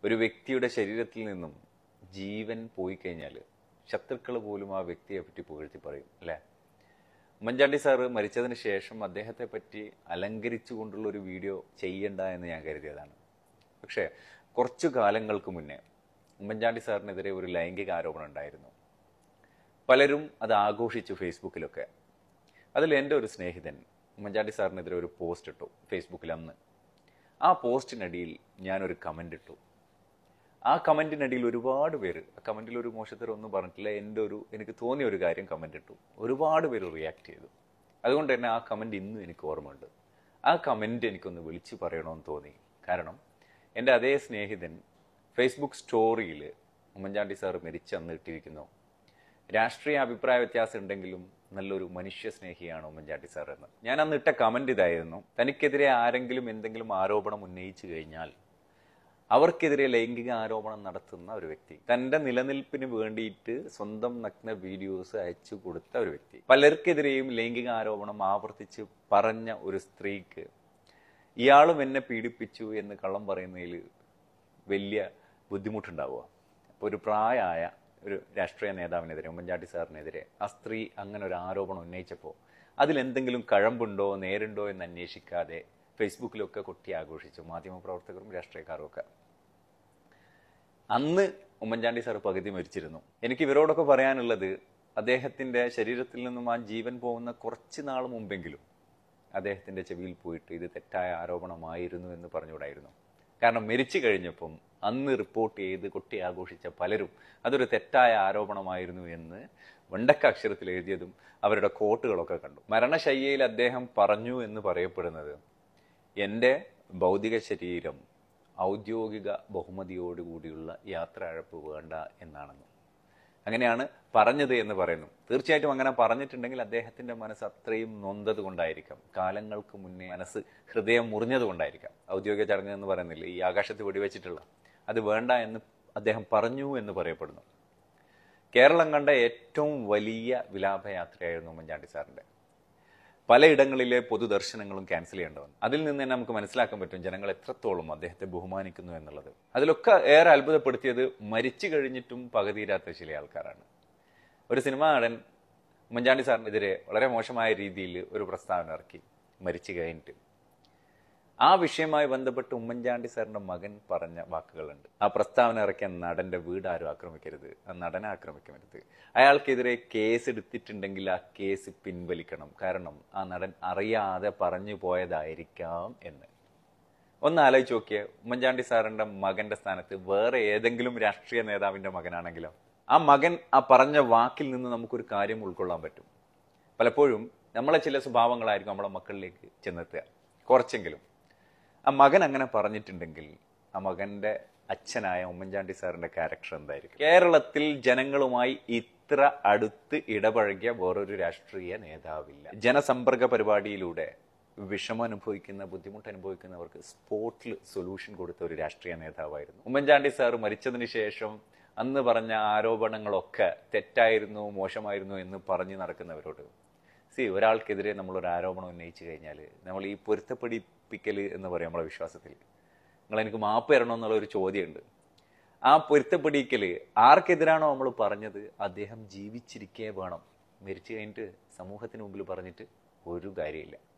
ഒരു വ്യക്തിയുടെ ശരീരത്തിൽ നിന്നും ജീവൻ പോയി കഴിഞ്ഞാൽ ശത്രുക്കൾ പോലും ആ വ്യക്തിയെ പറ്റി പുകഴ്ത്തി പറയും അല്ലേ ഉമ്മൻചാണ്ടി സാറ് മരിച്ചതിന് ശേഷം അദ്ദേഹത്തെ പറ്റി അലങ്കരിച്ചുകൊണ്ടുള്ള ഒരു വീഡിയോ ചെയ്യണ്ട എന്ന് ഞാൻ കരുതിയതാണ് പക്ഷേ കുറച്ചു കാലങ്ങൾക്ക് മുന്നേ ഉമ്മൻചാണ്ടി സാറിനെതിരെ ഒരു ലൈംഗിക ആരോപണം ഉണ്ടായിരുന്നു പലരും അത് ആഘോഷിച്ചു ഫേസ്ബുക്കിലൊക്കെ അതിൽ എൻ്റെ ഒരു സ്നേഹിതൻ ഉമ്മൻചാണ്ടി സാറിനെതിരെ ഒരു പോസ്റ്റ് ഇട്ടു ഫേസ്ബുക്കിൽ അന്ന് ആ പോസ്റ്റിനടിയിൽ ഞാനൊരു കമൻ്റ് ഇട്ടു ആ കമൻറ്റിനടിയിൽ ഒരുപാട് പേര് ആ കമൻറ്റിൽ ഒരു മോശത്തരം ഒന്നും പറഞ്ഞിട്ടില്ല എൻ്റെ ഒരു എനിക്ക് തോന്നിയ ഒരു കാര്യം കമൻ്റ് ഇട്ടു ഒരുപാട് പേര് റിയാക്ട് ചെയ്തു അതുകൊണ്ട് തന്നെ ആ കമൻറ്റ് ഇന്നും എനിക്ക് ഓർമ്മയുണ്ട് ആ കമൻറ്റ് എനിക്കൊന്ന് വിളിച്ചു പറയണമെന്ന് തോന്നി കാരണം എൻ്റെ അതേ സ്നേഹിതൻ ഫേസ്ബുക്ക് സ്റ്റോറിയിൽ ഉമ്മൻചാണ്ടി സാർ മരിച്ചന്ന് ഇട്ടിരിക്കുന്നു രാഷ്ട്രീയ അഭിപ്രായ വ്യത്യാസം ഉണ്ടെങ്കിലും നല്ലൊരു മനുഷ്യ സ്നേഹിയാണ് ഉമ്മൻചാണ്ടി സാർ എന്ന് ഞാൻ അന്ന് ഇട്ട കമന്റ് ഇതായിരുന്നു തനിക്കെതിരെ ആരെങ്കിലും എന്തെങ്കിലും ആരോപണം ഉന്നയിച്ചു കഴിഞ്ഞാൽ അവർക്കെതിരെ ലൈംഗിക ആരോപണം നടത്തുന്ന ഒരു വ്യക്തി തന്റെ നിലനിൽപ്പിന് വേണ്ടിയിട്ട് സ്വന്തം നഗ്ന വീഡിയോസ് അയച്ചു കൊടുത്ത ഒരു വ്യക്തി പലർക്കെതിരെയും ലൈംഗിക ആരോപണം ആവർത്തിച്ച് പറഞ്ഞ ഒരു സ്ത്രീക്ക് ഇയാളും എന്നെ പീഡിപ്പിച്ചു എന്ന് കള്ളം പറയുന്നതിൽ വലിയ ബുദ്ധിമുട്ടുണ്ടാവുക അപ്പോൾ ഒരു പ്രായമായ ഒരു രാഷ്ട്രീയ നേതാവിനെതിരെ ഉമ്മൻചാണ്ടി സാറിനെതിരെ ആ സ്ത്രീ അങ്ങനെ ഒരു ആരോപണം ഉന്നയിച്ചപ്പോൾ അതിലെന്തെങ്കിലും കഴമ്പുണ്ടോ നേരുണ്ടോ എന്ന് അന്വേഷിക്കാതെ ഫേസ്ബുക്കിലൊക്കെ കൊട്ടി ആഘോഷിച്ചു മാധ്യമപ്രവർത്തകരും രാഷ്ട്രീയക്കാരും ഒക്കെ അന്ന് ഉമ്മൻചാണ്ടി സാർ പകുതി മരിച്ചിരുന്നു എനിക്ക് ഇവരോടൊക്കെ പറയാനുള്ളത് അദ്ദേഹത്തിന്റെ ശരീരത്തിൽ നിന്നും ആ ജീവൻ പോകുന്ന കുറച്ച് നാൾ മുമ്പെങ്കിലും അദ്ദേഹത്തിന്റെ ചെവിയിൽ പോയിട്ട് ഇത് തെറ്റായ ആരോപണമായിരുന്നു എന്ന് പറഞ്ഞുകൂടായിരുന്നു കാരണം മരിച്ചു കഴിഞ്ഞപ്പം അന്ന് റിപ്പോർട്ട് ചെയ്ത് കൊട്ടി ആഘോഷിച്ച പലരും അതൊരു തെറ്റായ ആരോപണമായിരുന്നു എന്ന് വെണ്ടക്ക അക്ഷരത്തിൽ എഴുതിയതും അവരുടെ കോട്ടുകളൊക്കെ കണ്ടു മരണശയ്യയിൽ അദ്ദേഹം പറഞ്ഞു എന്ന് പറയപ്പെടുന്നത് എൻ്റെ ഭൗതിക ശരീരം ഔദ്യോഗിക ബഹുമതിയോടുകൂടിയുള്ള യാത്ര അഴപ്പ് വേണ്ട എന്നാണെന്ന് അങ്ങനെയാണ് പറഞ്ഞത് എന്ന് പറയുന്നു തീർച്ചയായിട്ടും അങ്ങനെ പറഞ്ഞിട്ടുണ്ടെങ്കിൽ അദ്ദേഹത്തിന്റെ മനസ്സ് അത്രയും നൊന്തത് കൊണ്ടായിരിക്കാം കാലങ്ങൾക്ക് മുന്നേ മനസ്സ് ഹൃദയം മുറിഞ്ഞത് കൊണ്ടായിരിക്കാം ഔദ്യോഗിക ചടങ്ങ് എന്ന് പറയുന്നില്ല ഈ ആകാശത്ത് വെടിവെച്ചിട്ടുള്ള അത് വേണ്ട എന്ന് അദ്ദേഹം പറഞ്ഞു എന്ന് പറയപ്പെടുന്നു കേരളം കണ്ട ഏറ്റവും വലിയ വിലാപയാത്രയായിരുന്നു ഉമ്മൻചാണ്ടി സാറിന്റെ പലയിടങ്ങളിലെ പൊതുദർശനങ്ങളും ക്യാൻസൽ ചെയ്യേണ്ടി വന്നു അതിൽ നിന്ന് തന്നെ നമുക്ക് മനസ്സിലാക്കാൻ പറ്റും ജനങ്ങൾ എത്രത്തോളം അദ്ദേഹത്തെ ബഹുമാനിക്കുന്നു എന്നുള്ളത് അതിലൊക്കെ ഏറെ അത്ഭുതപ്പെടുത്തിയത് മരിച്ചു കഴിഞ്ഞിട്ടും പകതീരാത്ത ചില ആൾക്കാരാണ് ഒരു സിനിമാ നടൻ ഉമ്മൻചാണ്ടി സാറിനെതിരെ വളരെ മോശമായ രീതിയിൽ ഒരു പ്രസ്താവന ഇറക്കി മരിച്ചു കഴിഞ്ഞിട്ട് ആ വിഷയവുമായി ബന്ധപ്പെട്ട് ഉമ്മൻചാണ്ടി സാറിന്റെ മകൻ പറഞ്ഞ വാക്കുകളുണ്ട് ആ പ്രസ്താവന ഇറക്കിയ നടന്റെ വീട് ആരും ആക്രമിക്കരുത് ആ നടനെ ആക്രമിക്കരുത് അയാൾക്കെതിരെ കേസ് എടുത്തിട്ടുണ്ടെങ്കിൽ ആ കേസ് പിൻവലിക്കണം കാരണം ആ നടൻ അറിയാതെ പറഞ്ഞു പോയതായിരിക്കാം എന്ന് ഒന്ന് ആലോചിച്ച് നോക്കിയേ ഉമ്മൻചാണ്ടി സാറിന്റെ മകന്റെ സ്ഥാനത്ത് വേറെ ഏതെങ്കിലും രാഷ്ട്രീയ നേതാവിന്റെ മകനാണെങ്കിലോ ആ മകൻ ആ പറഞ്ഞ വാക്കിൽ നിന്ന് നമുക്കൊരു കാര്യം ഉൾക്കൊള്ളാൻ പറ്റും പലപ്പോഴും നമ്മളെ ചില സ്വഭാവങ്ങളായിരിക്കും നമ്മളെ മക്കളിലേക്ക് ചെന്നെത്തുക കുറച്ചെങ്കിലും ആ മകൻ അങ്ങനെ പറഞ്ഞിട്ടുണ്ടെങ്കിൽ ആ മകന്റെ അച്ഛനായ ഉമ്മൻചാണ്ടി സാറിന്റെ ക്യാരക്ടർ എന്തായിരിക്കും കേരളത്തിൽ ജനങ്ങളുമായി ഇത്ര അടുത്ത് ഇടപഴകിയ വേറൊരു രാഷ്ട്രീയ നേതാവില്ല ജനസമ്പർക്ക പരിപാടിയിലൂടെ വിഷമം അനുഭവിക്കുന്ന ബുദ്ധിമുട്ട് അനുഭവിക്കുന്നവർക്ക് സ്പോട്ടിൽ സൊല്യൂഷൻ കൊടുത്ത ഒരു രാഷ്ട്രീയ നേതാവായിരുന്നു ഉമ്മൻചാണ്ടി സാർ മരിച്ചതിന് ശേഷം അന്ന് പറഞ്ഞ ആരോപണങ്ങളൊക്കെ തെറ്റായിരുന്നു മോശമായിരുന്നു എന്ന് പറഞ്ഞു നടക്കുന്നവരോട് സി ഒരാൾക്കെതിരെ നമ്മളൊരു ആരോപണം ഉന്നയിച്ചു കഴിഞ്ഞാൽ നമ്മൾ ഈ പൊരുത്തപ്പെടിപ്പിക്കൽ എന്ന് പറയും നമ്മളെ വിശ്വാസത്തിൽ നിങ്ങൾ എനിക്ക് മാപ്പ് തരണം എന്നുള്ള ഒരു ചോദ്യമുണ്ട് ആ പൊരുത്തപ്പെടിക്കൽ ആർക്കെതിരാണോ നമ്മൾ പറഞ്ഞത് അദ്ദേഹം ജീവിച്ചിരിക്കേ വേണം മരിച്ചു കഴിഞ്ഞിട്ട് സമൂഹത്തിന് മുമ്പിൽ പറഞ്ഞിട്ട് ഒരു കാര്യമില്ല